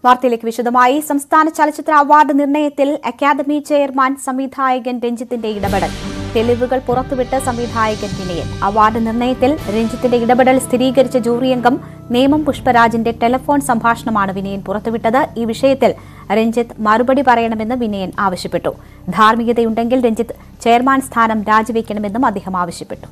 വാർത്തയിലേക്ക് വിശദമായി സംസ്ഥാന ചലച്ചിത്ര അവാർഡ് നിർണയത്തിൽ അക്കാദമി ചെയർമാൻ സംവിധായകൻ രഞ്ജിത്തിന്റെ ഇടപെടൽ തെളിവുകൾ പുറത്തുവിട്ട് സംവിധായകൻ വിനയൻ അവാർഡ് നിർണയത്തിൽ രഞ്ജിത്തിന്റെ ഇടപെടൽ സ്ഥിരീകരിച്ച ജൂറി അംഗം നേമം പുഷ്പരാജിന്റെ ടെലിഫോൺ സംഭാഷണമാണ് വിനയൻ പുറത്തുവിട്ടത് ഈ വിഷയത്തിൽ രഞ്ജിത്ത് മറുപടി പറയണമെന്ന് വിനയൻ ആവശ്യപ്പെട്ടു ധാർമ്മികതയുണ്ടെങ്കിൽ രഞ്ജിത്ത് ചെയർമാൻ സ്ഥാനം രാജിവെക്കണമെന്നും അദ്ദേഹം ആവശ്യപ്പെട്ടു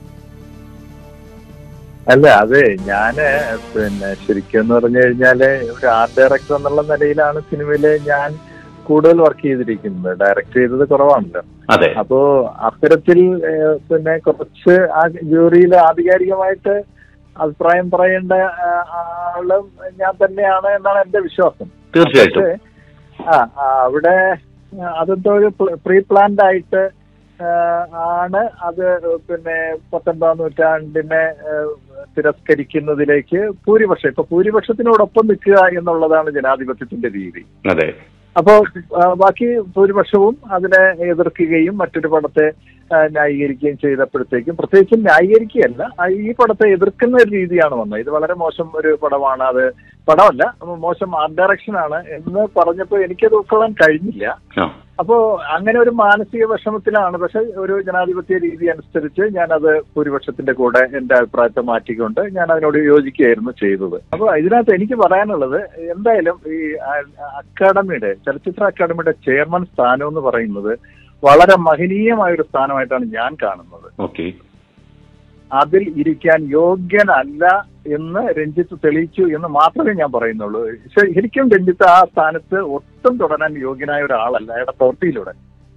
അല്ല അതെ ഞാന് പിന്നെ ശരിക്കും എന്ന് പറഞ്ഞു കഴിഞ്ഞാല് ഒരു ആർട്ട് ഡയറക്ടർ എന്നുള്ള നിലയിലാണ് സിനിമയില് ഞാൻ കൂടുതൽ വർക്ക് ചെയ്തിരിക്കുന്നത് ഡയറക്ട് ചെയ്തത് കുറവാണല്ലോ അതെ അപ്പോ അത്തരത്തിൽ ഏഹ്, പിന്നെ കുറച്ച് ആ ജൂറിയിൽ ആധികാരികമായിട്ട് അഭിപ്രായം പറയേണ്ട ആ, ആളും ഞാൻ തന്നെയാണ് എന്നാണ് എന്റെ വിശ്വാസം തീർച്ചയായിട്ടും പക്ഷേ, ആ ആ, അവിടെ അതെന്തോ ഒരു പ്രീ പ്ലാൻഡ് ആയിട്ട് ആ, ആണ് അത് പിന്നെ പത്തൊൻപതാം നൂറ്റാണ്ടിനെ ആ, തിരസ്കരിക്കുന്നതിലേക്ക് ഭൂരിപക്ഷം ഇപ്പൊ ഭൂരിപക്ഷത്തിനോടൊപ്പം നിൽക്കുക എന്നുള്ളതാണ് ജനാധിപത്യത്തിന്റെ രീതി അതെ അപ്പോ ആ, ബാക്കി ഭൂരിപക്ഷവും അതിനെ എതിർക്കുകയും മറ്റൊരു പടത്തെ ആ, ന്യായീകരിക്കുകയും ചെയ്തപ്പോഴത്തേക്കും പ്രത്യേകിച്ചും ന്യായീകരിക്കുകയല്ല ആ, ഈ പടത്തെ എതിർക്കുന്ന ഒരു രീതിയാണ് വന്നത് ഇത് വളരെ മോശം ഒരു പടമാണ് അത് പടമല്ല മോശം ആർട്ട് ഡയറക്ഷൻ ആണ് എന്ന് പറഞ്ഞപ്പോൾ എനിക്കത് ഉൾക്കൊള്ളാൻ കഴിഞ്ഞില്ല ആ അപ്പോ അങ്ങനെ ഒരു മാനസിക വിഷമത്തിലാണ് പക്ഷെ ഒരു ജനാധിപത്യ രീതി അനുസരിച്ച് ഞാനത് ഭൂരിപക്ഷത്തിന്റെ കൂടെ എന്റെ അഭിപ്രായത്തെ മാറ്റിക്കൊണ്ട് ഞാൻ അതിനോട് യോജിക്കുകയായിരുന്നു ചെയ്തത് അപ്പൊ ഇതിനകത്ത് എനിക്ക് പറയാനുള്ളത് എന്തായാലും ഈ ആ- അക്കാഡമിയുടെ ചലച്ചിത്ര അക്കാദമിയുടെ ചെയർമാൻ സ്ഥാനം എന്ന് പറയുന്നത് വളരെ മഹനീയമായ ഒരു സ്ഥാനമായിട്ടാണ് ഞാൻ കാണുന്നത് ഓക്കെ അതിൽ ഇരിക്കാൻ യോഗ്യനല്ല എന്ന് രഞ്ജിത്ത് തെളിയിച്ചു എന്ന് മാത്രമേ ഞാൻ പറയുന്നുള്ളൂ ശ- ശരിക്കും രഞ്ജിത്ത് ആ സ്ഥാനത്ത് ഒട്ടും തുടരാൻ യോഗ്യനായ ഒരാളല്ല അയാളുടെ പ്രവൃത്തിയിലൂടെ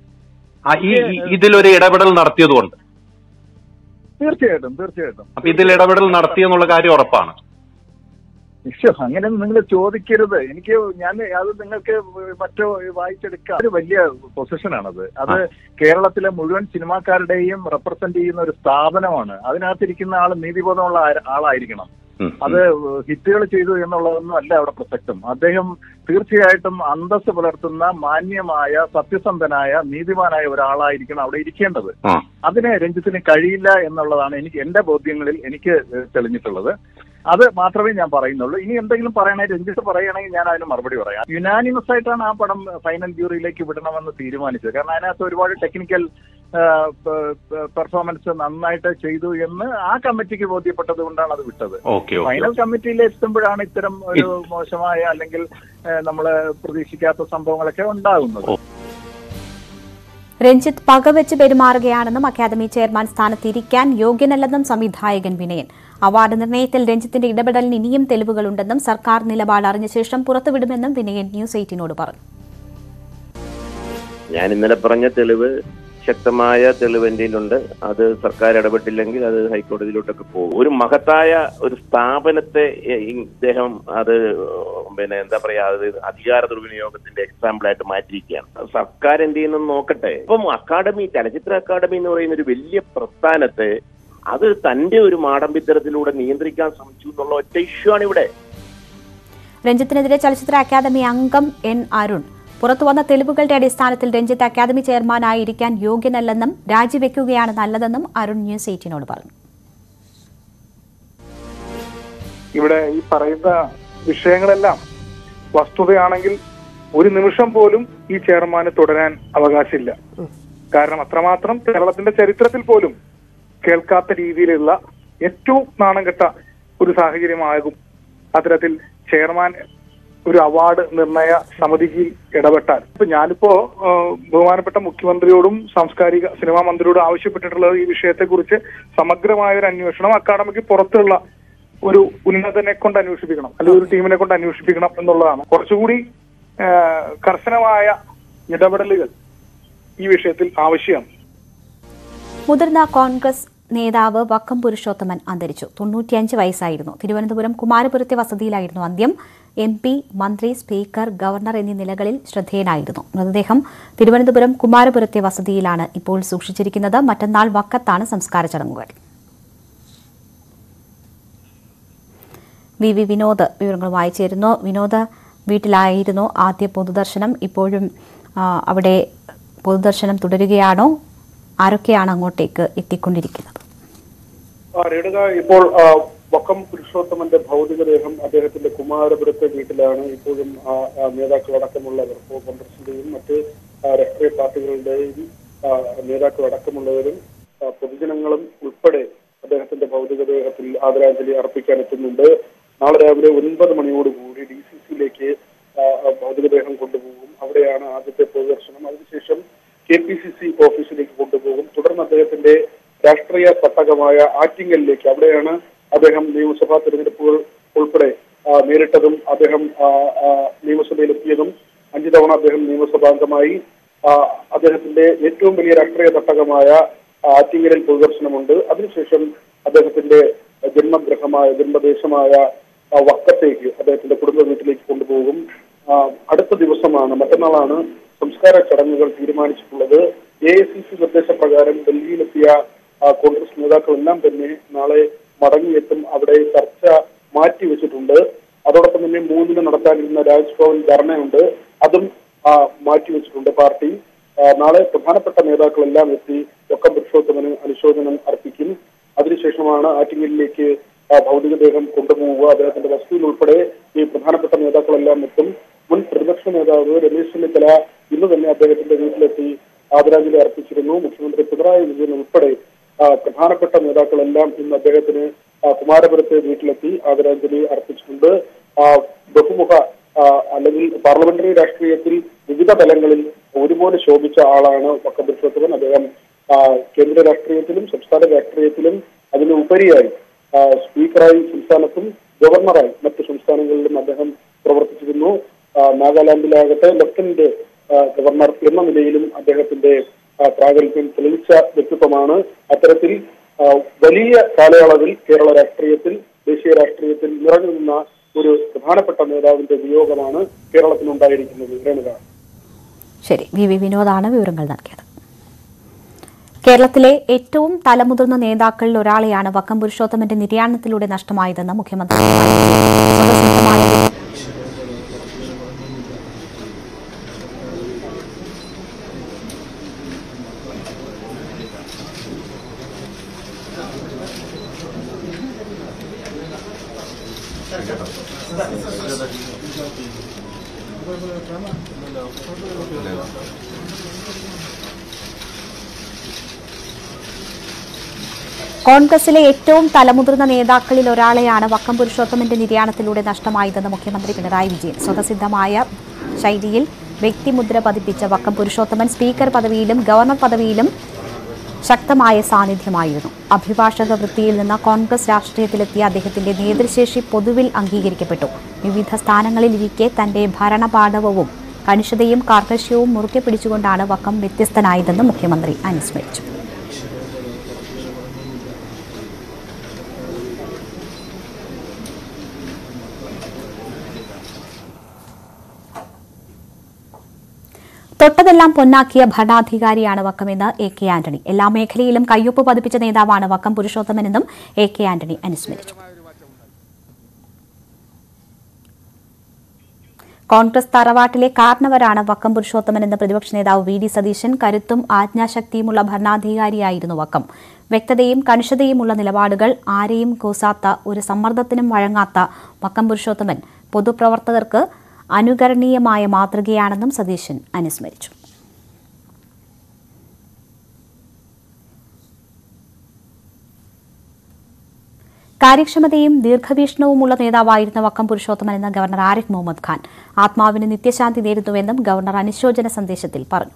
ആ, ഈ ഈ- ഇതിലൊരു ഇടപെടൽ നടത്തിയതുകൊണ്ട് തീർച്ചയായിട്ടും തീർച്ചയായിട്ടും അപ്പൊ ഇതിൽ ഇടപെടൽ നടത്തിയെന്നുള്ള കാര്യം ഉറപ്പാണ് നിശ്ചയോ അങ്ങനെ നിങ്ങൾ ചോദിക്കരുത് എനിക്ക് ഞാൻ അത് നിങ്ങൾക്ക് മറ്റോ വായിച്ചെടുക്കാം ഒരു വലിയ പൊസിഷനാണത് അത് കേരളത്തിലെ മുഴുവൻ സിനിമാക്കാരുടെയും റെപ്രസെന്റ് ചെയ്യുന്ന ഒരു സ്ഥാപനമാണ് അതിനകത്തിരിക്കുന്ന ആൾ നീതിബോധമുള്ള ആ- ആളായിരിക്കണം ഉം, ഉം. അത് ഹിറ്റുകൾ ചെയ്തു എന്നുള്ളതൊന്നും അല്ല അവിടെ പ്രസക്തം അദ്ദേഹം തീർച്ചയായിട്ടും അന്തസ് പുലർത്തുന്ന മാന്യമായ സത്യസന്ധനായ നീതിമാനായ ഒരാളായിരിക്കണം അവിടെ ഇരിക്കേണ്ടത് ആ അതിന് രഞ്ജിത്തിന് കഴിയില്ല എന്നുള്ളതാണ് എനിക്ക് എന്റെ ബോധ്യങ്ങളിൽ എനിക്ക് തെളിഞ്ഞിട്ടുള്ളത് അത് മാത്രമേ ഞാൻ പറയുന്നുള്ളൂ ഇനി എന്തെങ്കിലും പറയണേ രഞ്ജിത്ത് പറയുകയാണെങ്കിൽ ഞാൻ അതിന് മറുപടി പറയാം യുനാനിമസ് ആയിട്ടാണ് ആ പടം ഫൈനൽ ജൂറിയിലേക്ക് വിടണമെന്ന് തീരുമാനിച്ചത് കാരണം അതിനകത്ത് ഒരുപാട് ടെക്നിക്കൽ പെർഫോമൻസ് നന്നായിട്ട് ചെയ്തു എന്ന് ആ കമ്മിറ്റിക്ക് ബോധ്യപ്പെട്ടത് കൊണ്ടാണ് അത് വിട്ടത് ഓക്കെ ഓക്കെ ഫൈനൽ കമ്മിറ്റിയിൽ എത്തുമ്പോഴാണ് ഇത്തരം ഒരു മോശമായ അല്ലെങ്കിൽ നമ്മൾ പ്രതീക്ഷിക്കാത്ത സംഭവങ്ങളൊക്കെ ഉണ്ടാകുന്നത് രഞ്ജിത്ത് പകവെച്ച് പെരുമാറുകയാണെന്നും അക്കാദമി ചെയർമാൻ സ്ഥാനത്തിരിക്കാൻ യോഗ്യനല്ലെന്നും സംവിധായകൻ വിനയൻ അവാർഡ് നിർണയത്തിൽ രഞ്ജിത്തിന്റെ ഇടപെടലിന് ഇനിയും തെളിവുകളുണ്ടെന്നും സർക്കാർ നിലപാട് അറിഞ്ഞ ശേഷം പുറത്തുവിടുമെന്നും വിനയൻ ന്യൂസ് എയ്റ്റീനോട് പറഞ്ഞു ഞാൻ ഇന്നലെ പറഞ്ഞ തെളിവ് ശക്തമായ തെളിവ് എൻ്റെ ഉണ്ട് അത് സർക്കാർ ഇടപെട്ടില്ലെങ്കിൽ അത് ഹൈക്കോടതിയിലോട്ടൊക്കെ പോകും ഒരു മഹത്തായ ഒരു സ്ഥാപനത്തെ എ, ഇദ്ദേഹം അത് പിന്നെ എന്താ പറയാ അത് അധികാര ദുർവിനിയോഗത്തിന്റെ എക്സാമ്പിൾ ആയിട്ട് മാറ്റിയിരിക്കുകയാണ് സർക്കാർ എന്ത് ചെയ്യുന്നു നോക്കട്ടെ ഇപ്പം അക്കാദമി ചലച്ചിത്ര അക്കാദമി എന്ന് പറയുന്ന ഒരു വലിയ പ്രസ്ഥാനത്തെ അത് തന്റെ ഒരു മാടമ്പിത്തരത്തിലൂടെ നിയന്ത്രിക്കാൻ ശ്രമിച്ചു എന്നുള്ള ഒറ്റ ഇഷ്യൂ ആണ് ഇവിടെ രഞ്ജിത്തിനെതിരെ ചലച്ചിത്ര അക്കാദമി അംഗം എൻ അരുൺ പുറത്തുവന്ന തെളിവുകളുടെ അടിസ്ഥാനത്തിൽ രഞ്ജിത്ത് അക്കാദമി ചെയർമാനായിരിക്കാൻ യോഗ്യനല്ലെന്നും രാജിവെക്കുകയാണ് നല്ലതെന്നും അരുൺ ന്യൂസ് എയ്റ്റീനോട് പറഞ്ഞു ഇവിടെ ഈ പറയുന്ന വിഷയങ്ങളെല്ലാം വസ്തുതയാണെങ്കിൽ ഒരു നിമിഷം പോലും ഈ ചെയർമാന് തുടരാൻ അവകാശമില്ല കാരണം അത്രമാത്രം കേരളത്തിന്റെ ചരിത്രത്തിൽ പോലും കേൾക്കാത്ത രീതിയിലുള്ള ഏറ്റവും നാണം കെട്ട ഒരു സാഹചര്യമാകും അത്തരത്തിൽ ചെയർമാൻ ഒരു അവാർഡ് നിർണയ സമിതിക്ക് ഇടപെട്ടാൽ ഇപ്പൊ ഞാനിപ്പോ ആ, ബഹുമാനപ്പെട്ട മുഖ്യമന്ത്രിയോടും സാംസ്കാരിക സിനിമാ മന്ത്രിയോടും ആവശ്യപ്പെട്ടിട്ടുള്ളത് ഈ വിഷയത്തെക്കുറിച്ച് സമഗ്രമായ ഒരു അന്വേഷണം അക്കാദമിക്ക് പുറത്തുള്ള ഒരു ഉന്നതനെ കൊണ്ട് അന്വേഷിപ്പിക്കണം അല്ലെങ്കിൽ ഒരു ടീമിനെ കൊണ്ട് അന്വേഷിപ്പിക്കണം എന്നുള്ളതാണ് കുറച്ചുകൂടി ആ, കർശനമായ ഇടപെടലുകൾ ഈ വിഷയത്തിൽ ആവശ്യമാണ് മുതിർന്ന കോൺഗ്രസ് നേതാവ് വക്കം പുരുഷോത്തമൻ അന്തരിച്ചു തൊണ്ണൂറ്റിയഞ്ച് വയസ്സായിരുന്നു തിരുവനന്തപുരം കുമാരപുരത്തെ വസതിയിലായിരുന്നു അന്ത്യം എം പി മന്ത്രി സ്പീക്കർ ഗവർണർ എന്നീ നിലകളിൽ ശ്രദ്ധേയനായിരുന്നു മൃതദേഹം തിരുവനന്തപുരം കുമാരപുരത്തെ വസതിയിലാണ് ഇപ്പോൾ സൂക്ഷിച്ചിരിക്കുന്നത് മറ്റന്നാൾ വക്കത്താണ് സംസ്കാര ചടങ്ങുകൾ വി വി വിനോദ് വിവരങ്ങളുമായി ചേരുന്നു വിനോദ് വീട്ടിലായിരുന്നു ആദ്യ പൊതുദർശനം ഇപ്പോഴും ആ, അവിടെ പൊതുദർശനം തുടരുകയാണോ ആരൊക്കെയാണ് അങ്ങോട്ടേക്ക് എത്തിക്കൊണ്ടിരിക്കുന്നത് ആ, രേണുക ഇപ്പോൾ ആ, വക്കം പുരുഷോത്തമന്റെ ഭൗതികദേഹം അദ്ദേഹത്തിന്റെ കുമാരപുരത്തെ വീട്ടിലാണ് ഇപ്പോഴും ആ, ആ നേതാക്കളടക്കമുള്ളവർ ഇപ്പോൾ കോൺഗ്രസിന്റെയും മറ്റ് ആ, രാഷ്ട്രീയ പാർട്ടികളുടെയും ആ, നേതാക്കളടക്കമുള്ളവരും ആ, പൊതുജനങ്ങളും ഉൾപ്പെടെ അദ്ദേഹത്തിന്റെ ഭൗതികദേഹത്തിൽ ആദരാഞ്ജലി അർപ്പിക്കാൻ എത്തുന്നുണ്ട് നാളെ രാവിലെ ഒൻപത് മണിയോടുകൂടി ഡി സി സിയിലേക്ക് ഭൗതികദേഹം കൊണ്ടുപോകും അവിടെയാണ് ആദ്യത്തെ പൊതുദർശനം അതിനുശേഷം കെ പി സി സി ഓഫീസിലേക്ക് കൊണ്ടുപോകും തുടർന്ന് അദ്ദേഹത്തിന്റെ രാഷ്ട്രീയ തട്ടകമായ ആറ്റിങ്ങലിലേക്ക് അവിടെയാണ് അദ്ദേഹം നിയമസഭാ തെരഞ്ഞെടുപ്പുകൾ ഉൾപ്പെടെ ആ, നേരിട്ടതും അദ്ദേഹം ആ, ആ, നിയമസഭയിലെത്തിയതും അഞ്ചു തവണ അദ്ദേഹം നിയമസഭാംഗമായി ആ, അദ്ദേഹത്തിന്റെ ഏറ്റവും വലിയ രാഷ്ട്രീയ തട്ടകമായ ആറ്റിങ്ങലിൽ പൊതുദർശനമുണ്ട് അതിനുശേഷം അദ്ദേഹത്തിന്റെ ജന്മഗ്രഹമായ ജന്മദേശമായ ആ, വക്കത്തേക്ക് അദ്ദേഹത്തിന്റെ കുടുംബ വീട്ടിലേക്ക് കൊണ്ടുപോകും ആ, അടുത്ത ദിവസമാണ് മറ്റന്നാളാണ് സംസ്കാര ചടങ്ങുകൾ തീരുമാനിച്ചിട്ടുള്ളത് എ ഐ സി സി നിർദ്ദേശപ്രകാരം ഡൽഹിയിലെത്തിയ ആ, കോൺഗ്രസ് നേതാക്കളെല്ലാം തന്നെ നാളെ മടങ്ങിയെത്തും അവിടെ ചർച്ച മാറ്റിവെച്ചിട്ടുണ്ട് അതോടൊപ്പം തന്നെ മൂന്നിന് നടത്താനിരുന്ന രാജ്ഭവൻ ധർണയുണ്ട് അതും ആ, മാറ്റിവെച്ചിട്ടുണ്ട് പാർട്ടി ആ, നാളെ പ്രധാനപ്പെട്ട നേതാക്കളെല്ലാം എത്തി ഒക്കം പുരുഷോത്തമന് അനുശോചനം അർപ്പിക്കും അതിനുശേഷമാണ് ആറ്റിങ്ങലിലേക്ക് ആ, ഭൗതികദേഹം കൊണ്ടുപോവുക അദ്ദേഹത്തിന്റെ വസതിയിൽ ഉൾപ്പെടെ ഈ പ്രധാനപ്പെട്ട നേതാക്കളെല്ലാം എത്തും മുൻ പ്രതിപക്ഷ നേതാവ് രമേശ് ചെന്നിത്തല ഇന്ന് തന്നെ അദ്ദേഹത്തിന്റെ വീട്ടിലെത്തി ആദരാഞ്ജലി അർപ്പിച്ചിരുന്നു മുഖ്യമന്ത്രി പിണറായി വിജയൻ ഉൾപ്പെടെ ആ, പ്രധാനപ്പെട്ട നേതാക്കളെല്ലാം ഇന്ന് അദ്ദേഹത്തിന് ആ, കുമാരപുരത്തെ വീട്ടിലെത്തി ആദരാഞ്ജലി അർപ്പിച്ചിട്ടുണ്ട് ആ, ബഹുമുഖ ആ, അല്ലെങ്കിൽ പാർലമെന്ററി രാഷ്ട്രീയത്തിൽ വിവിധ തലങ്ങളിൽ ഒരുപോലെ ശോഭിച്ച ആളാണ് വക്കം പുരുഷോത്തമൻ അദ്ദേഹം ആ, കേന്ദ്ര രാഷ്ട്രീയത്തിലും സംസ്ഥാന രാഷ്ട്രീയത്തിലും അതിനുപരിയായി ആ, സ്പീക്കറായി സംസ്ഥാനത്തും ഗവർണറായി മറ്റ് സംസ്ഥാനങ്ങളിലും അദ്ദേഹം പ്രവർത്തിച്ചിരുന്നു ആ, നാഗാലാൻഡിലാകട്ടെ ലഫ്റ്റനന്റ് ആ, ഗവർണർ എന്ന നിലയിലും അദ്ദേഹത്തിന്റെ ആ, പ്രാഗൽഭ്യം തെളിയിച്ച വ്യക്തിത്വമാണ് അത്തരത്തിൽ ആ, വലിയ കാലയളവിൽ കേരള രാഷ്ട്രീയത്തിൽ ദേശീയ രാഷ്ട്രീയത്തിൽ നിറഞ്ഞു നിന്ന ഒരു പ്രധാനപ്പെട്ട നേതാവിന്റെ വിയോഗമാണ് കേരളത്തിനുണ്ടായിരിക്കുന്നത് രേണുക ശരി വി വി വിനോദാണ് വിവരങ്ങൾ നൽകിയത് കേരളത്തിലെ ഏറ്റവും തലമുതിർന്ന നേതാക്കളിൽ ഒരാളെയാണ് വക്കം പുരുഷോത്തമന്റെ നിര്യാണത്തിലൂടെ നഷ്ടമായതെന്ന് മുഖ്യമന്ത്രി പിണറായി വിജയൻ. സ്വതസിദ്ധമായ കോൺഗ്രസിലെ ഏറ്റവും തലമുതിർന്ന നേതാക്കളിൽ ഒരാളെയാണ് വക്കം പുരുഷോത്തമന്റെ നിര്യാണത്തിലൂടെ നഷ്ടമായതെന്ന് മുഖ്യമന്ത്രി പിണറായി വിജയൻ സ്വതസിദ്ധമായ ശൈലിയിൽ വ്യക്തിമുദ്ര പതിപ്പിച്ച വക്കം പുരുഷോത്തമൻ സ്പീക്കർ പദവിയിലും ഗവർണർ പദവിയിലും ശക്തമായ സാന്നിധ്യമായിരുന്നു അഭിഭാഷക വൃത്തിയിൽ നിന്ന് കോൺഗ്രസ് രാഷ്ട്രീയത്തിലെത്തിയ അദ്ദേഹത്തിന്റെ നേതൃശേഷി പൊതുവിൽ അംഗീകരിക്കപ്പെട്ടു വിവിധ സ്ഥാനങ്ങളിൽ ഇരിക്കെ തന്റെ ഭരണപാടവവും കണിശതയും കാർക്കശ്യവും മുറുകെ പിടിച്ചുകൊണ്ടാണ് വക്കം വ്യത്യസ്തനായതെന്ന് മുഖ്യമന്ത്രി അനുസ്മരിച്ചു തൊട്ടതെല്ലാം പൊന്നാക്കിയ ഭരണാധികാരിയാണ് വക്കമെന്ന് എ കെ ആന്റണി എല്ലാ മേഖലയിലും കയ്യൊപ്പ് പതിപ്പിച്ച നേതാവാണ് വക്കം പുരുഷോത്തമനെന്നും എ കെ ആന്റണി അനുസ്മരിച്ചു കോൺഗ്രസ് തറവാട്ടിലെ കാരണവരാണ് വക്കം പുരുഷോത്തമൻ എന്ന പ്രതിപക്ഷ നേതാവ് വി ഡി സതീശൻ കരുത്തും ആജ്ഞാശക്തിയുമുള്ള ഭരണാധികാരിയായിരുന്നു വക്കം വ്യക്തതയും കണിശതയുമുള്ള നിലപാടുകൾ ആരെയും കൂസാത്ത ഒരു സമ്മർദ്ദത്തിനും വഴങ്ങാത്ത വക്കം പുരുഷോത്തമൻ പൊതുപ്രവർത്തകർക്ക് അനുകരണീയമായ മാതൃകയാണെന്നും സതീശൻ അനുസ്മരിച്ചു കാര്യക്ഷമതയും ദീർഘവീക്ഷണവുമുള്ള നേതാവായിരുന്ന വക്കം പുരുഷോത്തമൻ എന്ന ഗവർണർ ആരിഫ് മുഹമ്മദ് ഖാൻ ആത്മാവിന് നിത്യശാന്തി നേരുന്നുവെന്നും ഗവർണർ അനുശോചന സന്ദേശത്തിൽ പറഞ്ഞു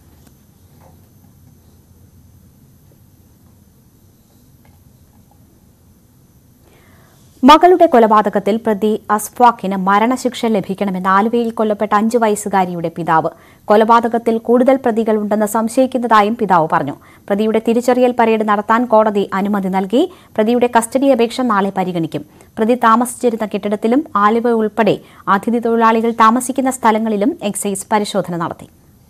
മകളുടെ കൊലപാതകത്തിൽ പ്രതി അസ്ഫാഖിന് മരണശിക്ഷ ലഭിക്കണമെന്ന് ആലുവയിൽ കൊല്ലപ്പെട്ട അഞ്ചു വയസ്സുകാരിയുടെ പിതാവ് കൊലപാതകത്തിൽ കൂടുതൽ പ്രതികളുണ്ടെന്ന് സംശയിക്കുന്നതായും പിതാവ് പറഞ്ഞു പ്രതിയുടെ തിരിച്ചറിയൽ പരേഡ് നടത്താൻ കോടതി അനുമതി നൽകി പ്രതിയുടെ കസ്റ്റഡി അപേക്ഷ നാളെ പരിഗണിക്കും പ്രതി താമസിച്ചിരുന്ന കെട്ടിടത്തിലും ആലുവ ഉൾപ്പെടെ അതിഥി തൊഴിലാളികൾ താമസിക്കുന്ന സ്ഥലങ്ങളിലും എക്സൈസ് പരിശോധന നടത്തി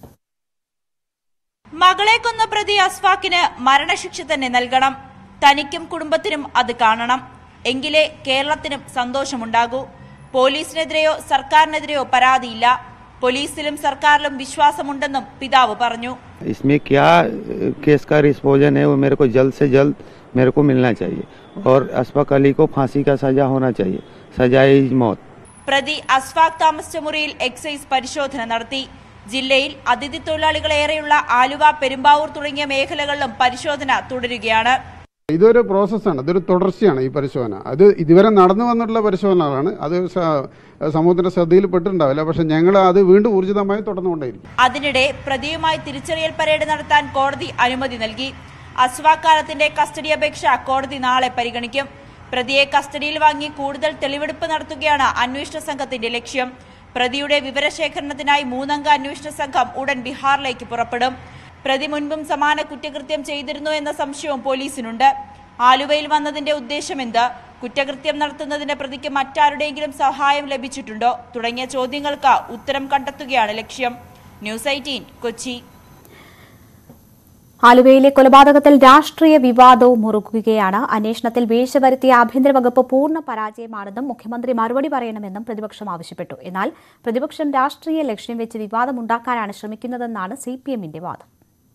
മകളെ കൊന്ന പ്രതി അസ്ഫാക്കിന് മരണശിക്ഷ തന്നെ നൽകണം തനിക്കും കുടുംബത്തിനും അത് കാണണം എങ്കിലേ കേരളത്തിനും സന്തോഷമുണ്ടാകൂ പോലീസിനെതിരെയോ സർക്കാരിനെതിരെയോ പരാതിയില്ല പോലീസിലും സർക്കാരിലും വിശ്വാസമുണ്ടെന്നും പിതാവ് പറഞ്ഞു इसमें क्या केस का रिस्पोजन है वो मेरे को जल्द से जल्द मेरे को मिलना चाहिए और अशफाक अली को फांसी का सजा होना चाहिए सजाए मौत പ്രതി അസ്ഫാഖ് താമസിച്ച മുറിയിൽ എക്സൈസ് പരിശോധന നടത്തി ജില്ലയിൽ അതിഥി തൊഴിലാളികളേറെയുള്ള ആലുവ പെരുമ്പാവൂർ തുടങ്ങിയ മേഖലകളിലും പരിശോധന തുടരുകയാണ് ഇതൊരു പ്രോസസ്സാണ് ഇതൊരു തുടർച്ചയാണ് ഈ പരിശോധന അത് ഇതുവരെ നടന്നു വന്നിട്ടുള്ള പരിശോധനകളാണ് അത് സ- സമൂഹത്തിന്റെ ശ്രദ്ധയിൽ പെട്ടിട്ടുണ്ടാവില്ല പക്ഷെ ഞങ്ങൾ അത് വീണ്ടും ഊർജിതമായി തുടർന്നുകൊണ്ടേയിരിക്കും അതിനിടെ പ്രതിയുമായി തിരിച്ചറിയൽ പരേഡ് നടത്താൻ കോടതി അനുമതി നൽകി അസ്വാക്കാലത്തിന്റെ കസ്റ്റഡി അപേക്ഷ കോടതി നാളെ പരിഗണിക്കും പ്രതിയെ കസ്റ്റഡിയിൽ വാങ്ങി കൂടുതൽ തെളിവെടുപ്പ് നടത്തുകയാണ് അന്വേഷണ സംഘത്തിന്റെ ലക്ഷ്യം പ്രതിയുടെ വിവരശേഖരണത്തിനായി മൂന്നംഗ അന്വേഷണ സംഘം ഉടൻ ബീഹാറിലേക്ക് പുറപ്പെടും പ്രതി മുൻപും സമാന കുറ്റകൃത്യം ചെയ്തിരുന്നു എന്ന സംശയവും പോലീസിനുണ്ട് ആലുവയിൽ വന്നതിന്റെ ഉദ്ദേശമെന്ത് കുറ്റകൃത്യം നടത്തുന്നതിന് പ്രതിക്ക് മറ്റാരുടെയെങ്കിലും സഹായം ലഭിച്ചിട്ടുണ്ടോ തുടങ്ങിയ ചോദ്യങ്ങൾക്ക് ഉത്തരം കണ്ടെത്തുകയാണ് ലക്ഷ്യം ന്യൂസ് എയ്റ്റീൻ കൊച്ചി ആലുവയിലെ കൊലപാതകത്തിൽ രാഷ്ട്രീയ വിവാദവും മുറുകുകയാണ് അന്വേഷണത്തിൽ വീഴ്ച വരുത്തിയ ആഭ്യന്തര വകുപ്പ് പൂർണ്ണ പരാജയമാണെന്നും മുഖ്യമന്ത്രി മറുപടി പറയണമെന്നും പ്രതിപക്ഷം ആവശ്യപ്പെട്ടു എന്നാൽ പ്രതിപക്ഷം രാഷ്ട്രീയ ലക്ഷ്യം വെച്ച് വിവാദമുണ്ടാക്കാനാണ് ശ്രമിക്കുന്നതെന്നാണ് സി പി എമ്മിന്റെ വാദം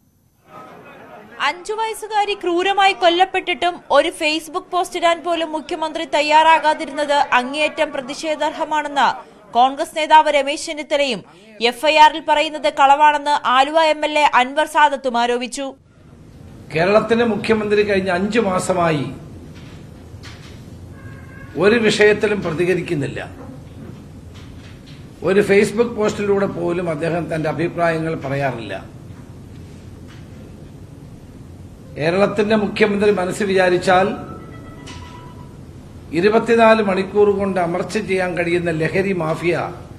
അഞ്ചു വയസ്സുകാരി ക്രൂരമായി കൊല്ലപ്പെട്ടിട്ടും ഒരു ഫേസ്ബുക്ക് പോസ്റ്റ് ഇടാൻ പോലും മുഖ്യമന്ത്രി തയ്യാറാകാതിരുന്നത് അങ്ങേയറ്റം പ്രതിഷേധാർഹമാണെന്ന് കോൺഗ്രസ് നേതാവ് രമേശ് ചെന്നിത്തലയും എഫ്ഐആറിൽ പറയുന്നത് കളവാണെന്ന് Aluva M L A Anwar സാദത്തും ആരോപിച്ചു കേരളത്തിന്റെ മുഖ്യമന്ത്രി കഴിഞ്ഞ അഞ്ചു മാസമായി ഒരു വിഷയത്തിലും പ്രതികരിക്കുന്നില്ല ഒരു ഫേസ്ബുക്ക് പോസ്റ്റിലൂടെ പോലും അദ്ദേഹം തന്റെ അഭിപ്രായങ്ങൾ പറയാറില്ല കേരളത്തിന്റെ മുഖ്യമന്ത്രി മനസ്സ് വിചാരിച്ചാൽ ഇരുപത്തിനാല് മണിക്കൂർ കൊണ്ട് അമർച്ച ചെയ്യാൻ കഴിയുന്ന ലഹരി മാഫിയ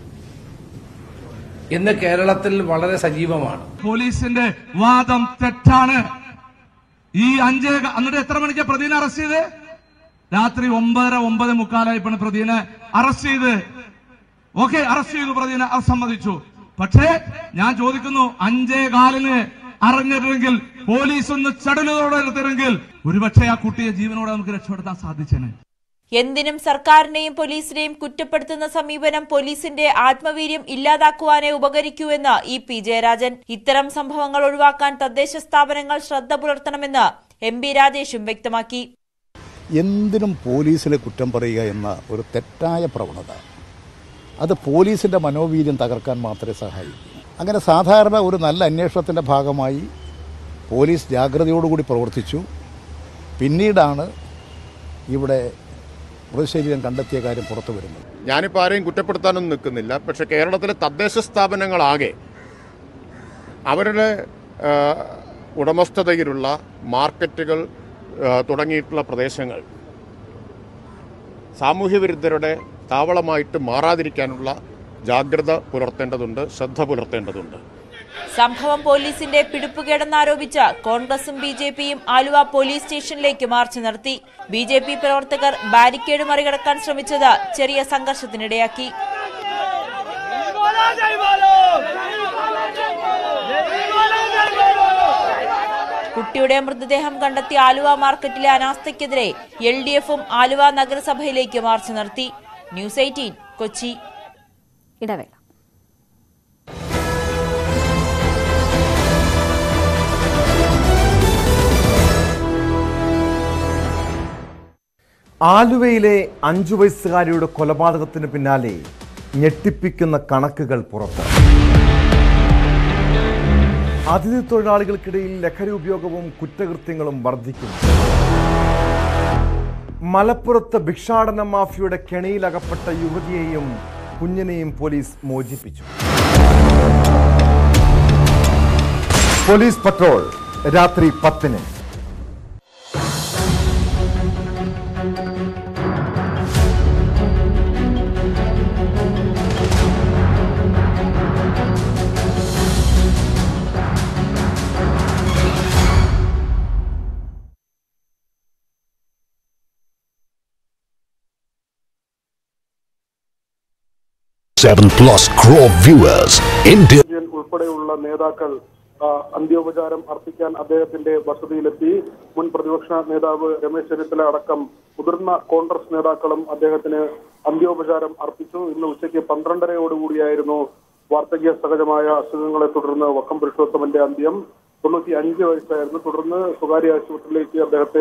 ഇന്ന് കേരളത്തിൽ വളരെ സജീവമാണ് പോലീസിന്റെ വാദം തെറ്റാണ് ഈ അഞ്ചേ എന്നിട്ട് എത്ര മണിക്കാ പ്രതിനെ അറസ്റ്റ് ചെയ്ത് രാത്രി ഒമ്പതര ഒമ്പത് മുക്കാലായപ്പോണ് പ്രതിനെ അറസ്റ്റ് ചെയ്ത് ഓക്കെ അറസ്റ്റ് ചെയ്തു പ്രതിനെ അത് സമ്മതിച്ചു പക്ഷേ ഞാൻ ചോദിക്കുന്നു അഞ്ചേ കാലിന് അറിഞ്ഞിരുന്നെങ്കിൽ പോലീസ് ഒന്ന് ചടലതോടെ എടുത്തിരുന്നെങ്കിൽ ഒരുപക്ഷെ ആ കുട്ടിയെ ജീവനോടെ നമുക്ക് രക്ഷപ്പെടുത്താൻ സാധിച്ചേനെ എന്തിനും സർക്കാരിനെയും പോലീസിനെയും കുറ്റപ്പെടുത്തുന്ന സമീപനം പോലീസിന്റെ ആത്മവീര്യം ഇല്ലാതാക്കുവാനേ ഉപകരിക്കൂ എന്ന് ഇ പി ജയരാജൻ ഇത്തരം സംഭവങ്ങൾ ഒഴിവാക്കാൻ തദ്ദേശ സ്ഥാപനങ്ങൾ ശ്രദ്ധ പുലർത്തണമെന്ന് എം ബി രാജേഷും വ്യക്തമാക്കി എന്തിനും പോലീസിനെ കുറ്റം പറയുക എന്ന ഒരു തെറ്റായ പ്രവണത അത് പോലീസിൻ്റെ മനോവീര്യം തകർക്കാൻ മാത്രമേ സഹായിക്കൂ അങ്ങനെ സാധാരണ ഒരു നല്ല അന്വേഷണത്തിൻ്റെ ഭാഗമായി പോലീസ് ജാഗ്രതയോടുകൂടി പ്രവർത്തിച്ചു പിന്നീടാണ് ഇവിടെ മൃതശരീരം കണ്ടെത്തിയ കാര്യം പുറത്തു വരുന്നത് ഞാനിപ്പോൾ ആരെയും കുറ്റപ്പെടുത്താനൊന്നും നിൽക്കുന്നില്ല പക്ഷേ കേരളത്തിലെ തദ്ദേശ സ്ഥാപനങ്ങളാകെ അവരുടെ ആ, ഉടമസ്ഥതയിലുള്ള മാർക്കറ്റുകൾ ആ, തുടങ്ങിയിട്ടുള്ള പ്രദേശങ്ങൾ സാമൂഹ്യവിരുദ്ധരുടെ താവളമായിട്ട് മാറാതിരിക്കാനുള്ള ജാഗ്രത പുലർത്തേണ്ടതുണ്ട് ശ്രദ്ധ പുലർത്തേണ്ടതുണ്ട് സംഭവം പോലീസിന്റെ പിടിപ്പുകേടെന്നാരോപിച്ച് കോൺഗ്രസും ബി ജെ പിയും ആലുവ പോലീസ് സ്റ്റേഷനിലേക്ക് മാർച്ച് നടത്തി ബി ജെ പി പ്രവർത്തകർ ബാരിക്കേഡ് മറികടക്കാൻ ശ്രമിച്ചത് ചെറിയ സംഘർഷത്തിനിടയാക്കി കുട്ടിയുടെ മൃതദേഹം കണ്ടെത്തിയ ആലുവ മാർക്കറ്റിലെ അനാസ്ഥയ്ക്കെതിരെ എൽ ഡി എഫും ആലുവ നഗരസഭയിലേക്ക് മാർച്ച് നടത്തി ന്യൂസ് എയ്റ്റീൻ കൊച്ചി ഇടവേള ആലുവയിലെ അഞ്ചു വയസ്സുകാരിയുടെ കൊലപാതകത്തിന് പിന്നാലെ ഞെട്ടിപ്പിക്കുന്ന കണക്കുകൾ പുറത്ത് അതിഥി തൊഴിലാളികൾക്കിടയിൽ ലഹരി ഉപയോഗവും കുറ്റകൃത്യങ്ങളും വർദ്ധിക്കുന്നു മലപ്പുറത്ത് ഭിക്ഷാടന മാഫിയുടെ കെണിയിലകപ്പെട്ട യുവതിയെയും കുഞ്ഞിനെയും പോലീസ് മോചിപ്പിച്ചു പോലീസ് പട്രോൾ രാത്രി പത്തിന് Seven plus crore viewers. India. Vijayan ഉൾപ്പെടെയുള്ള നേതാക്കൾ ആ, അന്ത്യോപചാരം അർപ്പിക്കാൻ അദ്ദേഹത്തിന്റെ വസതിയിലെത്തി മുൻ പ്രതിപക്ഷ നേതാവ് രമേശ് ചെന്നിത്തല അടക്കം മുതിർന്ന കോൺഗ്രസ് നേതാക്കളും അദ്ദേഹത്തിന് അന്ത്യോപചാരം അർപ്പിച്ചു ഇന്ന് ഉച്ചയ്ക്ക് പന്ത്രണ്ടരയോടുകൂടിയായിരുന്നു വാർദ്ധക്യ സഹജമായ അസുഖങ്ങളെ തുടർന്ന് വക്കം പുരുഷോത്തമന്റെ അന്ത്യം തൊണ്ണൂറ്റി അഞ്ച് വയസ്സായിരുന്നു തുടർന്ന് സ്വകാര്യ ആശുപത്രിയിലേക്ക് അദ്ദേഹത്തെ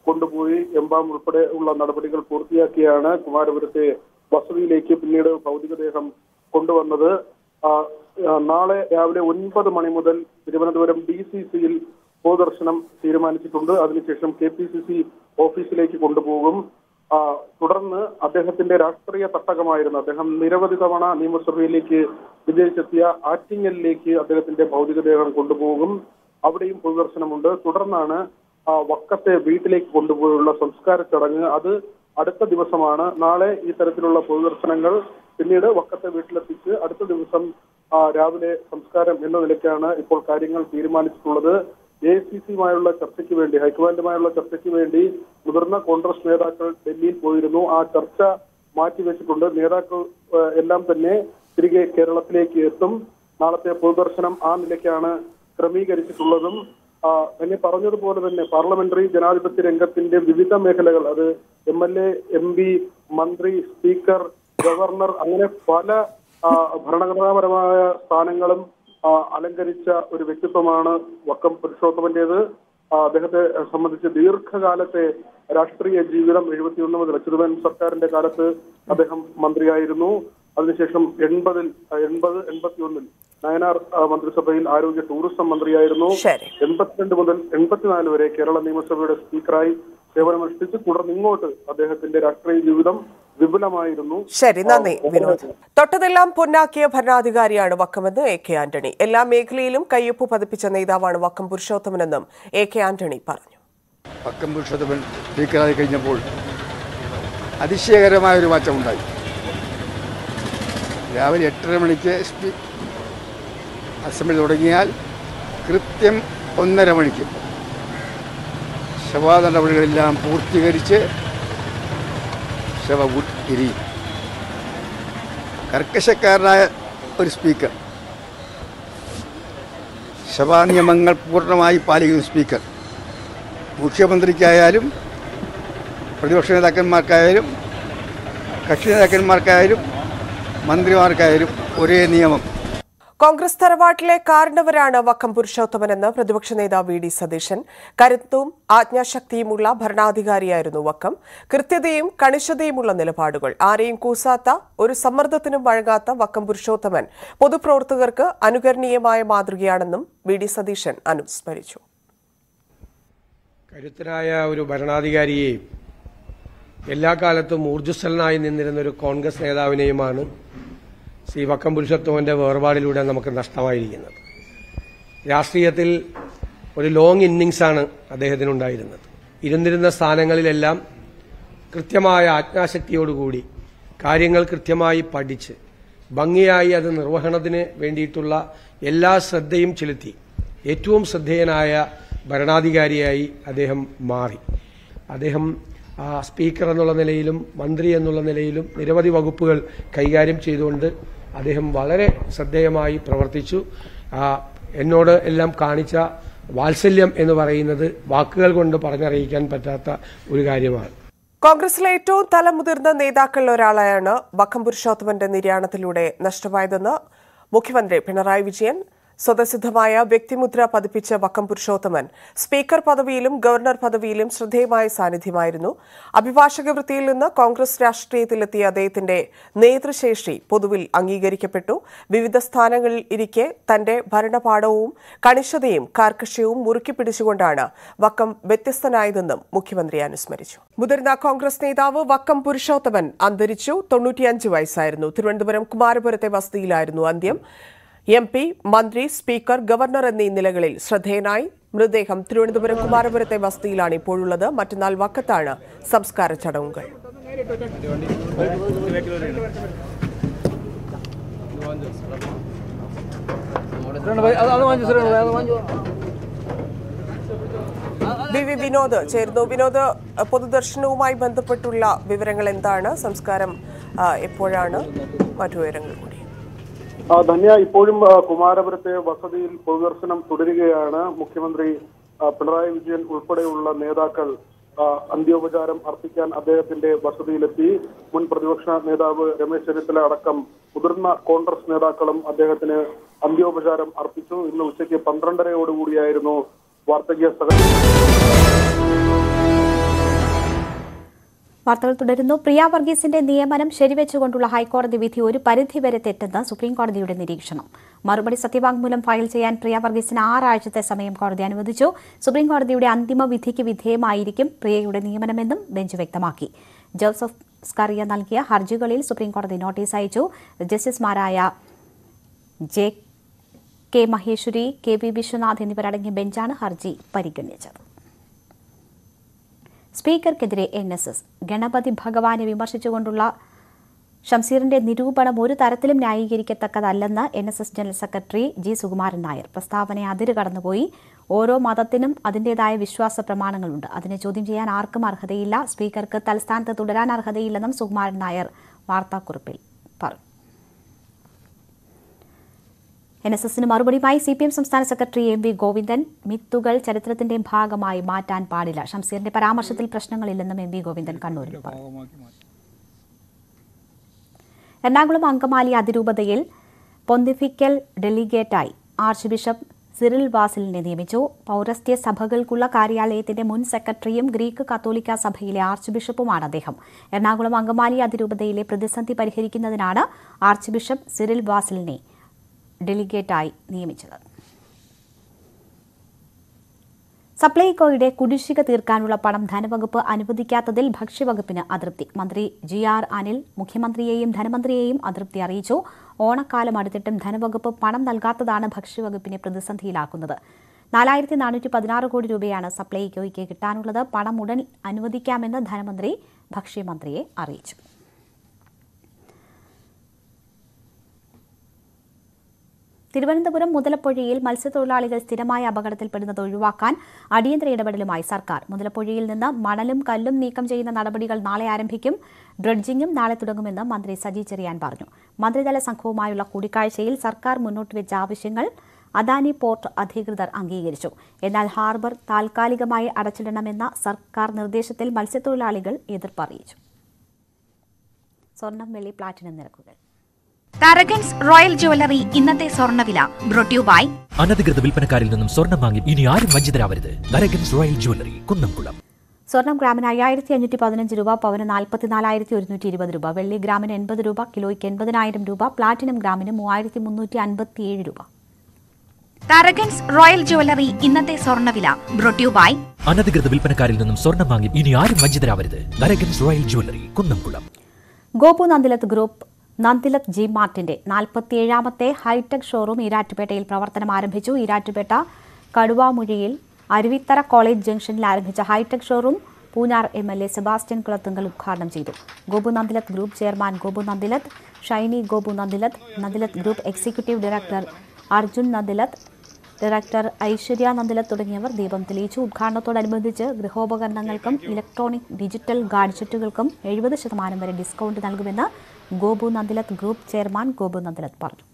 കൊണ്ടുപോയി എംബാം ഉൾപ്പെടെ ഉള്ള നടപടികൾ പൂർത്തിയാക്കിയാണ് കുമാരപുരത്തെ വസതിയിലേക്ക് പിന്നീട് ഭൗതികദേഹം കൊണ്ടുവന്നത് ആ, ആ, നാളെ രാവിലെ ഒൻപത് മണി മുതൽ തിരുവനന്തപുരം ഡി സി സിയിൽ പൊതുദർശനം തീരുമാനിച്ചിട്ടുണ്ട് അതിനുശേഷം കെ പി സി സി ഓഫീസിലേക്ക് കൊണ്ടുപോകും ആ, തുടർന്ന് അദ്ദേഹത്തിന്റെ രാഷ്ട്രീയ തട്ടകമായിരുന്നു അദ്ദേഹം നിരവധി തവണ നിയമസഭയിലേക്ക് വിജയിച്ചെത്തിയ ആറ്റിങ്ങലിലേക്ക് അദ്ദേഹത്തിന്റെ ഭൗതികദേഹം കൊണ്ടുപോകും അവിടെയും പൊതുദർശനമുണ്ട് തുടർന്നാണ് ആ, വക്കത്തെ വീട്ടിലേക്ക് കൊണ്ടുപോയുള്ള സംസ്കാര ചടങ്ങ് അത് അടുത്ത ദിവസമാണ് നാളെ ഈ തരത്തിലുള്ള പൊതുദർശനങ്ങൾ പിന്നീട് വക്കത്തെ വീട്ടിലെത്തിച്ച് അടുത്ത ദിവസം ആ, രാവിലെ സംസ്കാരം എന്ന നിലയ്ക്കാണ് ഇപ്പോൾ കാര്യങ്ങൾ തീരുമാനിച്ചിട്ടുള്ളത് എ സി സിയുമായുള്ള ചർച്ചയ്ക്ക് വേണ്ടി ഹൈക്കമാൻഡുമായുള്ള ചർച്ചയ്ക്ക് വേണ്ടി മുതിർന്ന കോൺഗ്രസ് നേതാക്കൾ ഡൽഹിയിൽ പോയിരുന്നു ആ ചർച്ച മാറ്റിവെച്ചിട്ടുണ്ട് നേതാക്കൾ ആ, എല്ലാം തന്നെ തിരികെ കേരളത്തിലേക്ക് എത്തും നാളത്തെ പൊതുദർശനം ആ നിലയ്ക്കാണ് ക്രമീകരിച്ചിട്ടുള്ളതും ആ, തന്നെ പറഞ്ഞതുപോലെ തന്നെ പാർലമെന്ററി ജനാധിപത്യ രംഗത്തിന്റെ വിവിധ മേഖലകൾ അത് M L A M P മന്ത്രി സ്പീക്കർ ഗവർണർ അങ്ങനെ പല ആ, ഭരണഘടനാപരമായ സ്ഥാനങ്ങളും ആ, അലങ്കരിച്ച ഒരു വ്യക്തിത്വമാണ് വക്കം പുരുഷോത്തമന്റേത് ആ, അദ്ദേഹത്തെ സംബന്ധിച്ച് ദീർഘകാലത്തെ രാഷ്ട്രീയ ജീവിതം എഴുപത്തിയൊന്ന് മുതൽ അച്യുതമൻ സർക്കാരിന്റെ കാലത്ത് അദ്ദേഹം മന്ത്രിയായിരുന്നു അതിനുശേഷം എൺപതിൽ എൺപത് എൺപത്തിയൊന്നിൽ നയനാർ ആ, മന്ത്രിസഭയിൽ ആരോഗ്യ ടൂറിസം മന്ത്രിയായിരുന്നു എൺപത്തിരണ്ട് മുതൽ എൺപത്തിനാല് വരെ കേരള നിയമസഭയുടെ സ്പീക്കറായി സേവനമനുഷ്ഠിച്ച് തുടർന്ന് ഇങ്ങോട്ട് അദ്ദേഹത്തിന്റെ രാഷ്ട്രീയ ജീവിതം വിപുലമായിരുന്നു ശരി നന്ദി വിനോദ് തൊട്ടതെല്ലാം പൊന്നാക്കിയ ഭരണാധികാരിയാണ് വക്കമെന്ന് എ കെ ആന്റണി എല്ലാ മേഖലയിലും കയ്യൊപ്പ് പതിപ്പിച്ച നേതാവാണ് വക്കം പുരുഷോത്തമനെന്നും എ കെ ആന്റണി പറഞ്ഞു പക്കം പുരുഷോത്തമൻ സ്പീക്കറായി കഴിഞ്ഞപ്പോൾ അതിശയകരമായ ഒരു മാറ്റമുണ്ടായി രാവിലെ എട്ടര മണിക്ക് സ്പീ അസംബ്ലി തുടങ്ങിയാൽ കൃത്യം ഒന്നര മണിക്ക് ശവാ നടപടികളെല്ലാം പൂർത്തീകരിച്ച് ശവ ഇരി കർക്കശക്കാരനായ ഒരു സ്പീക്കർ സഭാ നിയമങ്ങൾ പൂർണ്ണമായി പാലിക്കുന്ന സ്പീക്കർ മുഖ്യമന്ത്രിക്കായാലും പ്രതിപക്ഷ നേതാക്കന്മാർക്കായാലും കക്ഷി നേതാക്കന്മാർക്കായാലും മന്ത്രിമാർക്കായാലും ഒരേ നിയമം കോൺഗ്രസ് തറവാട്ടിലെ കാരണവരാണ് വക്കം പുരുഷോത്തമനെന്ന് പ്രതിപക്ഷ നേതാവ് വി ഡി സതീശൻ കരുത്തും ആജ്ഞാശക്തിയുമുള്ള ഭരണാധികാരിയായിരുന്നു വക്കം കൃത്യതയും കണിശതയുമുള്ള നിലപാടുകൾ ആരെയും കൂസാത്ത ഒരു സമ്മർദ്ദത്തിനും വഴങ്ങാത്ത വക്കം പുരുഷോത്തമൻ പൊതുപ്രവർത്തകർക്ക് അനുകരണീയമായ മാതൃകയാണെന്നും വി ഡി സതീശൻ അനുസ്മരിച്ചു കരുത്തനായ ഒരു ഭരണാധികാരിയെയും എല്ലാ കാലത്തും ഊർജ്ജസ്വലനായി നിന്നിരുന്ന ഒരു കോൺഗ്രസ് നേതാവിനെയുമാണ് ശ്രീ വക്കം പുരുഷോത്തമന്റെ വേർപാടിലൂടെ നമുക്ക് നഷ്ടമായിരിക്കുന്നത് രാഷ്ട്രീയത്തിൽ ഒരു ലോങ് ഇന്നിങ്സാണ് അദ്ദേഹത്തിനുണ്ടായിരുന്നത് ഇരുന്നിരുന്ന സ്ഥാനങ്ങളിലെല്ലാം കൃത്യമായ ആജ്ഞാശക്തിയോടുകൂടി കാര്യങ്ങൾ കൃത്യമായി പഠിച്ച് ഭംഗിയായി അത് നിർവഹണത്തിന് വേണ്ടിയിട്ടുള്ള എല്ലാ ശ്രദ്ധയും ചെലുത്തി ഏറ്റവും ശ്രദ്ധേയനായ ഭരണാധികാരിയായി അദ്ദേഹം മാറി അദ്ദേഹം ആ, സ്പീക്കർ എന്നുള്ള നിലയിലും മന്ത്രി എന്നുള്ള നിലയിലും നിരവധി വകുപ്പുകൾ കൈകാര്യം ചെയ്തുകൊണ്ട് അദ്ദേഹം വളരെ ശ്രദ്ധേയമായി പ്രവർത്തിച്ചു ആ, എന്നോട് എല്ലാം കാണിച്ച വാത്സല്യം എന്ന് പറയുന്നത് വാക്കുകൾ കൊണ്ട് പറഞ്ഞറിയിക്കാൻ പറ്റാത്ത ഒരു കാര്യമാണ് കോൺഗ്രസിലെ ഏറ്റവും തലമുതിർന്ന നേതാക്കളിൽ ഒരാളായാണ് വക്കം പുരുഷോത്തമന്റെ നിര്യാണത്തിലൂടെ നഷ്ടമായതെന്ന് മുഖ്യമന്ത്രി പിണറായി വിജയൻ സ്വതസിദ്ധമായ വ്യക്തിമുദ്ര പതിപ്പിച്ച വക്കം പുരുഷോത്തമൻ സ്പീക്കർ പദവിയിലും ഗവർണർ പദവിയിലും ശ്രദ്ധേയമായ സാന്നിധ്യമായിരുന്നു അഭിഭാഷക വൃത്തിയിൽ നിന്ന് കോൺഗ്രസ് രാഷ്ട്രീയത്തിലെത്തിയ അദ്ദേഹത്തിന്റെ നേതൃശേഷി പൊതുവിൽ അംഗീകരിക്കപ്പെട്ടു വിവിധ സ്ഥാനങ്ങളിൽ ഇരിക്കെ തന്റെ ഭരണപാഠവും കണിശതയും കാർക്കശ്യവും മുറുക്കി പിടിച്ചുകൊണ്ടാണ് വക്കം വ്യത്യസ്തനായതെന്നും മുഖ്യമന്ത്രി അനുസ്മരിച്ചു മുതിർന്ന കോൺഗ്രസ് നേതാവ് വക്കം പുരുഷോത്തമൻ അന്തരിച്ചു തൊണ്ണൂറ്റിയഞ്ച് വയസ്സായിരുന്നു തിരുവനന്തപുരം കുമാരപുരത്തെ വസതിയിലായിരുന്നു അന്ത്യം എം പി മന്ത്രി സ്പീക്കർ ഗവർണർ എന്നീ നിലകളിൽ ശ്രദ്ധേയനായി മൃതദേഹം തിരുവനന്തപുരം കുമാരപുരത്തെ വസതിയിലാണ് ഇപ്പോഴുള്ളത് മറ്റന്നാൾ വക്കത്താണ് സംസ്കാര ചടങ്ങുകൾ ബി വി വിനോദ് ചേരുന്നു വിനോദ് പൊതുദർശനവുമായി ബന്ധപ്പെട്ടുള്ള വിവരങ്ങൾ എന്താണ് സംസ്കാരം ആ, എപ്പോഴാണ് മറ്റു വിവരങ്ങൾ കൂടി ആ, ധന്യ ഇപ്പോഴും ആ, കുമാരപുരത്തെ വസതിയിൽ പൊതുദർശനം തുടരുകയാണ് മുഖ്യമന്ത്രി ആ, പിണറായി വിജയൻ ഉൾപ്പെടെയുള്ള നേതാക്കൾ ആ, അന്ത്യോപചാരം അർപ്പിക്കാൻ അദ്ദേഹത്തിന്റെ വസതിയിലെത്തി മുൻ പ്രതിപക്ഷ നേതാവ് രമേശ് ചെന്നിത്തല അടക്കം മുതിർന്ന കോൺഗ്രസ് നേതാക്കളും അദ്ദേഹത്തിന് അന്ത്യോപചാരം അർപ്പിച്ചു ഇന്ന് ഉച്ചയ്ക്ക് പന്ത്രണ്ടരയോടുകൂടിയായിരുന്നു വാർദ്ധക്യ സഹ വാർത്തകൾ തുടരുന്നു പ്രിയ വർഗീസിന്റെ നിയമനം ശരിവെച്ചുകൊണ്ടുള്ള ഹൈക്കോടതി വിധി ഒരു പരിധിവരെ തെറ്റെന്ന് സുപ്രീംകോടതിയുടെ നിരീക്ഷണം മറുപടി സത്യവാങ്മൂലം ഫയൽ ചെയ്യാൻ പ്രിയ വർഗീസിന് ആറാഴ്ചത്തെ സമയം കോടതി അനുവദിച്ചു സുപ്രീംകോടതിയുടെ അന്തിമ വിധിക്ക് വിധേയമായിരിക്കും പ്രിയയുടെ നിയമനമെന്നും ബെഞ്ച് വ്യക്തമാക്കി ജോസഫ് സ്കറിയ നൽകിയ ഹർജികളിൽ സുപ്രീംകോടതി നോട്ടീസ് അയച്ചു ജസ്റ്റിസുമാരായ J K Maheshwari K V Viswanath എന്നിവരടങ്ങിയ ബെഞ്ചാണ് ഹർജി പരിഗണിച്ചത് സ്പീക്കർക്കെതിരെ എൻ എസ് എസ് ഗണപതി ഭഗവാനെ വിമർശിച്ചുകൊണ്ടുള്ള ഷംസീറിന്റെ നിരൂപണം ഒരു തരത്തിലും ന്യായീകരിക്കത്തക്കതല്ലെന്ന് N S S general secretary G Sukumaran Nair പ്രസ്താവന അതിര് കടന്നുപോയി ഓരോ മതത്തിനും അതിന്റേതായ വിശ്വാസ പ്രമാണങ്ങളുണ്ട് അതിനെ ചോദ്യം ചെയ്യാൻ ആർക്കും അർഹതയില്ല സ്പീക്കർക്ക് തൽസ്ഥാനത്ത് തുടരാൻ അർഹതയില്ലെന്നും സുകുമാരൻ നായർ വാർത്താക്കുറിപ്പിൽ പറഞ്ഞു എൻ എസ് എസിന് മറുപടിയുമായി സി പി എം സംസ്ഥാന സെക്രട്ടറി എം വി ഗോവിന്ദൻ മിത്തുകൾ ചരിത്രത്തിന്റെ ഭാഗമായി മാറ്റാൻ പാടില്ല ഷംസീറിന്റെ പരാമർശത്തിൽ പ്രശ്നങ്ങളില്ലെന്നും എം വി ഗോവിന്ദൻ കണ്ണൂരിൽ പറഞ്ഞു എറണാകുളം അങ്കമാലി അതിരൂപതയിൽ പൊന്തിഫിക്കൽ ഡെലിഗേറ്റായി ആർച്ച് ബിഷപ്പ് സിറിൽ വാസിലിനെ നിയമിച്ചു പൗരസ്ത്യ സഭകൾക്കുള്ള കാര്യാലയത്തിന്റെ മുൻ സെക്രട്ടറിയും ഗ്രീക്ക് കത്തോലിക്ക സഭയിലെ ആർച്ച് ബിഷപ്പുമാണ് അദ്ദേഹം എറണാകുളം അങ്കമാലി അതിരൂപതയിലെ പ്രതിസന്ധി പരിഹരിക്കുന്നതിനാണ് ആർച്ച് ബിഷപ്പ് സിറിൽ വാസിലിനെ ഡെലിഗേറ്റായി നിയമിച്ചത് സപ്ലൈകോയുടെ കുടിശ്ശിക തീർക്കാനുള്ള പണം ധനവകുപ്പ് അനുവദിക്കാത്തതിൽ ഭക്ഷ്യവകുപ്പിന് അതൃപ്തി മന്ത്രി ജി ആർ അനിൽ മുഖ്യമന്ത്രിയെയും ധനമന്ത്രിയെയും അതൃപ്തി അറിയിച്ചു ഓണക്കാലം അടുത്തിട്ടും ധനവകുപ്പ് പണം നൽകാത്തതാണ് ഭക്ഷ്യവകുപ്പിനെ പ്രതിസന്ധിയിലാക്കുന്നത് നാലായിരത്തി നാനൂറ്റി പതിനാറ് കോടി രൂപയാണ് സപ്ലൈകോയ്ക്ക് കിട്ടാനുള്ളത് പണം ഉടൻ അനുവദിക്കാമെന്ന് ധനമന്ത്രി ഭക്ഷ്യമന്ത്രിയെ അറിയിച്ചു തിരുവനന്തപുരം മുതലപ്പുഴയിൽ മത്സ്യത്തൊഴിലാളികൾ സ്ഥിരമായ അപകടത്തിൽപ്പെടുന്നത് ഒഴിവാക്കാൻ അടിയന്തര ഇടപെടലുമായി സർക്കാർ മുതലപ്പുഴയിൽ നിന്ന് മണലും കല്ലും നീക്കം ചെയ്യുന്ന നടപടികൾ നാളെ ആരംഭിക്കും ഡ്രഡ്ജിംഗും നാളെ തുടങ്ങുമെന്ന് മന്ത്രി സജി ചെറിയാൻ പറഞ്ഞു മന്ത്രിതല സംഘവുമായുള്ള കൂടിക്കാഴ്ചയിൽ സർക്കാർ മുന്നോട്ട് വെച്ച ആവശ്യങ്ങൾ അദാനി പോർട്ട് അധികൃതർ അംഗീകരിച്ചു എന്നാൽ ഹാർബർ താൽക്കാലികമായി അടച്ചിടണമെന്ന സർക്കാർ നിർദ്ദേശത്തിൽ മത്സ്യത്തൊഴിലാളികൾ എതിർപ്പ് അറിയിച്ചു സ്വർണം വെള്ളി പ്ലാറ്റിനം നിരക്കുകൾ തരകൻസ് റോയൽ ജ്വല്ലറി ഇന്നത്തെ സ്വർണ്ണവില ബ്രോട്ട്യൂബായി അനധികൃത വിൽപ്പനക്കാരിൽ നിന്നും സ്വർണം വാങ്ങി ഇനി ആരും വഞ്ചിതരാവരുത് ദരഗൻസ് റോയൽ ജ്വല്ലറി കുന്നംകുളം സ്വർണം ഗ്രാമിന് അയ്യായിരത്തി അഞ്ഞൂറ്റി പതിനഞ്ച് രൂപ പവന് നാൽപ്പത്തിനാലായിരത്തി ഒരുന്നൂറ്റി ഇരുപത് രൂപ വെള്ളി ഗ്രാമിന് എൺപത് രൂപ കിലോയ്ക്ക് എൺപതിനായിരം രൂപ പ്ലാറ്റിനം ഗ്രാമിന് മൂവായിരത്തി മുന്നൂറ്റി അൻപത്തിയേഴ് രൂപ തരകൻസ് റോയൽ ജ്വല്ലറി ഇന്നത്തെ സ്വർണ്ണവില ബ്രോട്ട്യൂബായി അനധികൃത വിൽപ്പനക്കാരിൽ നിന്നും സ്വർണം വാങ്ങി ഇനി ആരും വഞ്ചിതരാവരുത് ദരഗൻസ് royal jewellery Kunnamkulam Gopu Nandilath group Nandilath G മാർട്ടിന്റെ നാൽപ്പത്തിയേഴാമത്തെ ഹൈടെക് ഷോറൂം ഈരാറ്റുപേട്ടയിൽ പ്രവർത്തനം ആരംഭിച്ചു ഈരാറ്റുപേട്ട കടുവാമുഴിയിൽ അരുവിത്തറ കോളേജ് ജംഗ്ഷനിൽ ആരംഭിച്ച hi tech showroom Poonjar M L A Sebastian Kulathunkal ഉദ്ഘാടനം ചെയ്തു Gopu Nandilath group chairman Gopu Nandilath Shiny Gopu Nandilath Nandilath group executive director Arjun Nandilath director Aishwarya Nandilath തുടങ്ങിയവർ ദീപം തെളിയിച്ചു ഉദ്ഘാടനത്തോടനുബന്ധിച്ച് ഗൃഹോപകരണങ്ങൾക്കും ഇലക്ട്രോണിക് ഡിജിറ്റൽ ഗാഡ്ജറ്റുകൾക്കും എഴുപത് ശതമാനം വരെ ഡിസ്കൗണ്ട് നൽകുമെന്ന് ഗോപു നന്ദിലത്ത് ഗ്രൂപ്പ് ചെയർമാൻ ഗോപു നന്ദിലത്ത് പറഞ്ഞു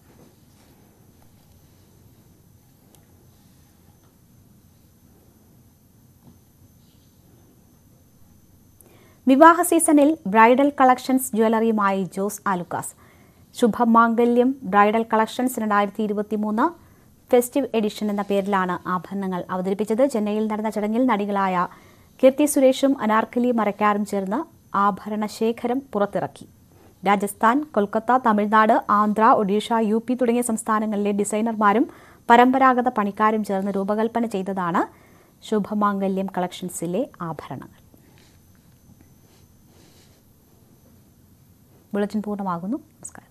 വിവാഹ സീസണിൽ ബ്രൈഡൽ കളക്ഷൻസ് ജ്വല്ലറിയുമായി ജോസ് ആലുക്കാസ് ശുഭമാംഗല്യം ബ്രൈഡൽ കളക്ഷൻസ് രണ്ടായിരത്തി ഇരുപത്തിമൂന്ന് ഫെസ്റ്റീവ് എഡിഷൻ എന്ന പേരിലാണ് ആഭരണങ്ങൾ അവതരിപ്പിച്ചത് ചെന്നൈയിൽ നടന്ന ചടങ്ങിൽ നടികളായ കീർത്തി സുരേഷും അനാർക്കലി മരക്കാരും ചേർന്ന് ആഭരണ ശേഖരം പുറത്തിറക്കി രാജസ്ഥാൻ കൊൽക്കത്ത തമിഴ്നാട് ആന്ധ്ര ഒഡീഷ യു പി തുടങ്ങിയ സംസ്ഥാനങ്ങളിലെ ഡിസൈനർമാരും പരമ്പരാഗത പണിക്കാരും ചേർന്ന് രൂപകൽപ്പന ചെയ്തതാണ് ശുഭമാംഗല്യം കളക്ഷൻസിലെ ആഭരണങ്ങൾ ബുള്ളറ്റിൻ പൂർണ്ണമാകുന്നു നമസ്കാരം